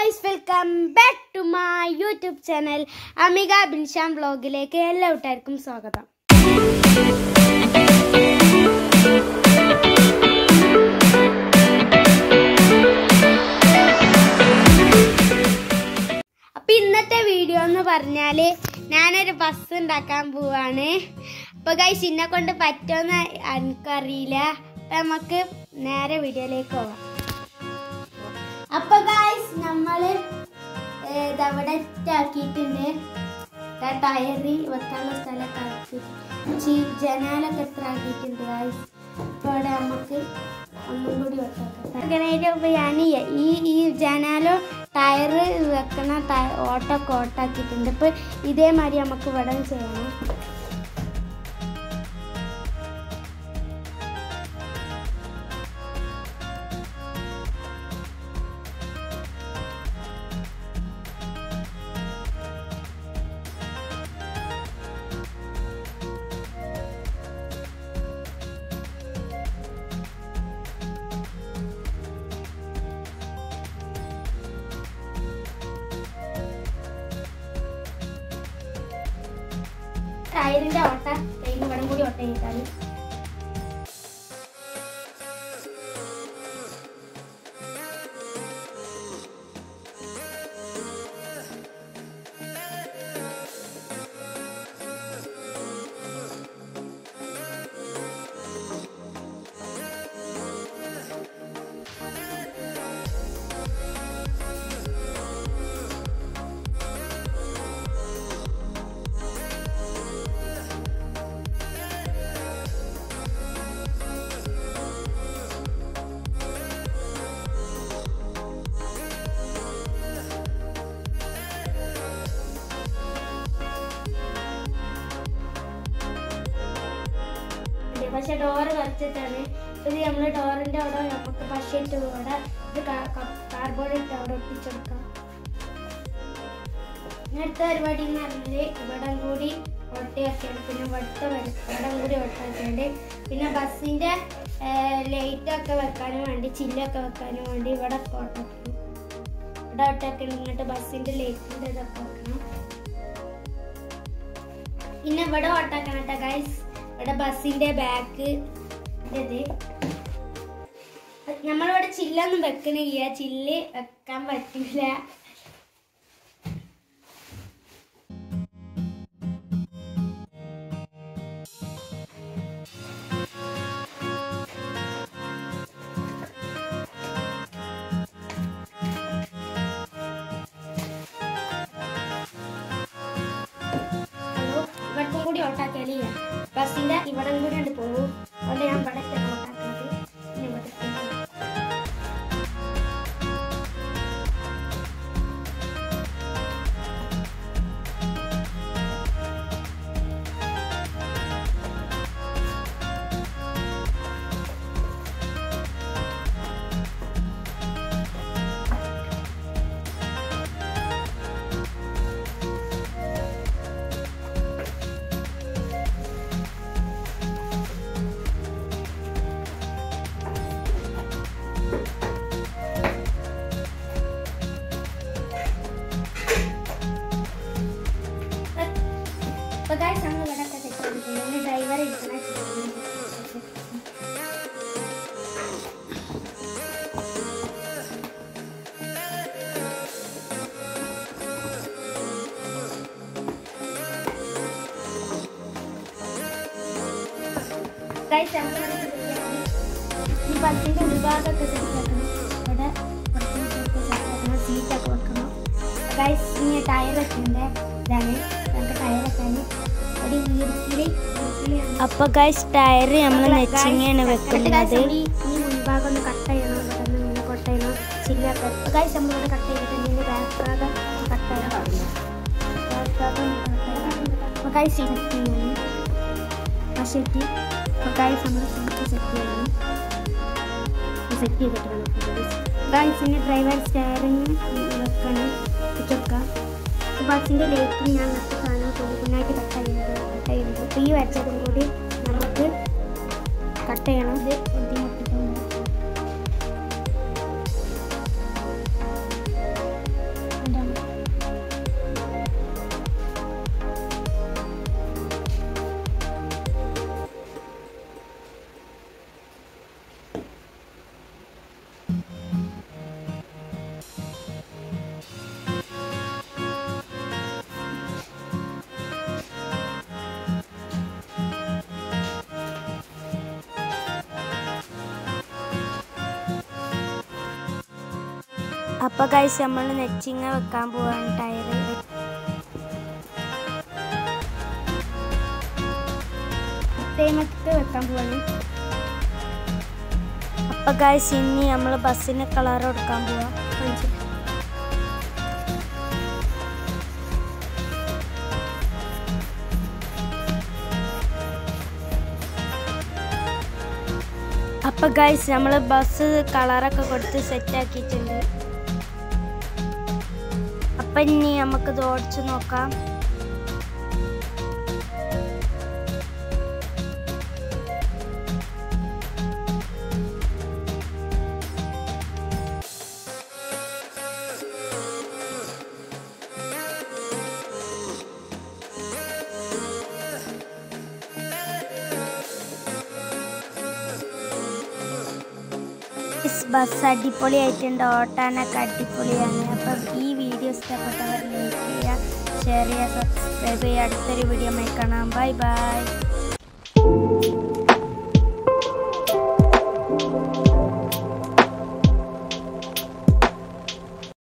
Guys welcome back to my YouTube channel Amika Binsham വ്ലോഗിലേക്ക് എല്ലാ കൂട്ടുകാർക്കും സ്വാഗതം അപ്പൊ ഇന്നത്തെ വീഡിയോ എന്ന് പറഞ്ഞാല് ഞാനൊരു ബസ് ഉണ്ടാക്കാൻ പോവാണ് അപ്പൊ ഗൈസ് ഇന്നെ കൊണ്ട് പറ്റുമെന്ന് എനിക്കറിയില്ല അപ്പൊ നമുക്ക് നേരെ വീഡിയോയിലേക്ക് പോവാം അപ്പൊ ഗൈസ് നമ്മള് ഏ, ദാ ഇവിടെ ആക്കിയിട്ടുണ്ട് ടയറി വെക്കാനുള്ള സ്ഥലമൊക്കെ ആക്കി ചി- ജനാലൊക്കെ എത്ര ആക്കിയിട്ടുണ്ട് ഗൈസ് അപ്പൊ ഇവിടെ നമുക്ക് ഒന്നും കൂടി വെക്കാം അങ്ങനെ ഇപ്പൊ ഞാൻ ഈ ഈ ജനാലോ ടയറ് വെക്കണ ടയ- ഓട്ടൊക്കെ ഓട്ടാക്കിയിട്ടുണ്ട് ഇപ്പൊ ഇതേമാതിരി നമുക്ക് ഇവിടെ ചെയ്യണം ടയറിന്റെ ഓട്ട കഴിഞ്ഞ് ഇവിടെ കൂടി ഓട്ട ചെയ്താൽ ഉണ്ട്. പക്ഷെ ഡോറ് വരച്ചിട്ടാണ് ഇത് നമ്മൾ ഡോറിന്റെ അവിടെ നമുക്ക് പശ ഇട്ട് ഇവിടെ ഇത് കാർബോർഡ് ഇട്ട് അവിടെ ഒട്ടിച്ചെടുക്കാം ഇനി അടുത്ത പരിപാടി എന്ന് പറഞ്ഞാല് ഇവിടെ കൂടി ഒട്ടയാക്കിയാണ് പിന്നെ ഇവിടുത്തെ വര- ഇവിടെ കൂടി ഒട്ടാക്കിയുണ്ട് പിന്നെ ബസ്സിന്റെ ലൈറ്റ് ഒക്കെ വെക്കാനും വേണ്ടി ചില്ലൊക്കെ വെക്കാനും വേണ്ടി ഇവിടെ ഒക്കെ ഒട്ടാക്കണം ഇവിടെ ഒട്ടാക്കണം ഇങ്ങോട്ട് ബസ്സിന്റെ ലൈറ്റിന്റെ ഇതൊക്കെ വെക്കണം പിന്നെ ഇവിടെ ഓട്ടാക്കണം കേട്ടോ ഗൈസ് ഇവിടെ ബസ്സിന്റെ ബാക്ക് ഇത് നമ്മളിവിടെ ചില്ലൊന്നും വെക്കണില്ല ചില്ല് വെക്കാൻ പറ്റില്ല ഹലോ ഇവിടത്തും കൂടി ഓട്ടാക്കിയാലേ ബസ്സിന്റെ ഇവിടെ കൂടി ഉണ്ട് പോകും അതുകൊണ്ട് ഞാൻ ഇവിടെ ഓട്ടാക്കുന്നത് ഇനി ഇവിടെ അപ്പൊ guys, നമ്മൾ ഇവിടെ ഒക്കെ set ചെയ്തിട്ടുണ്ട്. ഇനി driver ഇരിക്കണ സ്ഥലം. Guys, നമ്മൾ ഇവിടെ set ചെയ്യണം. ഈ ബസ്സിന്റെ ഉൾഭാഗമൊക്കെ set ആക്കണം. ഇവിടെ കുറച്ച് ഇതൊക്കെ set ആക്കണം. seat ഒക്കെ വെക്കണം. ഗൈസ് ഇനി ടയറൊക്കെ ഉണ്ട് ഇതാണ് നമുക്ക് ടയറൊക്കെ ഒരു ഈർക്കിലി അപ്പൊ ഗൈസ് ടയർ നമ്മൾ നെച്ചിങ്ങാണ് വെക്കുന്നത് ഈ മുൻഭാഗം ഒന്ന് കട്ട് ചെയ്യണം ഇവിടെ നിന്ന് ഇങ്ങനെ കട്ട് ചെയ്യണം ചില്ലൊക്കെ ഗൈസ് നമ്മളിവിടെ കട്ട് ചെയ്തിട്ടുണ്ട് ഇനി ബാക്ക് ഭാഗം കട്ട് ചെയ്യണം ബാക്ക് ഭാഗം അപ്പോൾ ഗൈസ് സെറ്റ് ചെയ്യണം ആ സെറ്റ് അപ്പോൾ ഗൈസ് നമ്മൾ സെറ്റ് സെറ്റ് ചെയ്യണം സെറ്റ് ചെയ്തിട്ട് വേണം ഗൈസ് ഇനി ഡ്രൈവർ സ്റ്റയറിങ് വെക്കണം വെച്ചെടുക്കാം ബസ്സിൻ്റെ ലേറ്റിൽ ഞാൻ മറ്റു സാധനം തൂക്കുന്നായിട്ട് കട്ട് ചെയ്യുന്നത് കട്ട് ചെയ്യുന്നത് അപ്പോൾ ഈ വരച്ചതും കൂടി നമുക്ക് കട്ട് ചെയ്യണം ഇത് ബുദ്ധിമുട്ടിട്ടുണ്ട് അപ്പൊ ഗൈസ് നമ്മൾ നെച്ചിങ്ങ വെക്കാൻ പോവാണ് ടയർ തേമത്ത് വെക്കാൻ പോവാണ് അപ്പൊ ഗൈസ് ഇനി നമ്മൾ ബസ്സിന് കളർ കൊടുക്കാൻ പോവാം അപ്പൊ ഗൈസ് നമ്മൾ ബസ് കളറൊക്കെ കൊടുത്ത് സെറ്റ് ആക്കിയിട്ടുണ്ട് അപ്പൊ ഇനി നമുക്ക് ഇത് ഓടിച്ചു നോക്കാം ബസ് അടിപൊളിയായിട്ടുണ്ട് ഓട്ടാനൊക്കെ അടിപൊളിയാണ് അപ്പം ഈ വീഡിയോ ഇഷ്ടപ്പെട്ടവർ ലൈക്ക് ചെയ്യുക ഷെയർ ചെയ്യുക സബ്സ്ക്രൈബ് ചെയ്യുക അടുത്തൊരു വീഡിയോ കാണാം ബൈ ബൈ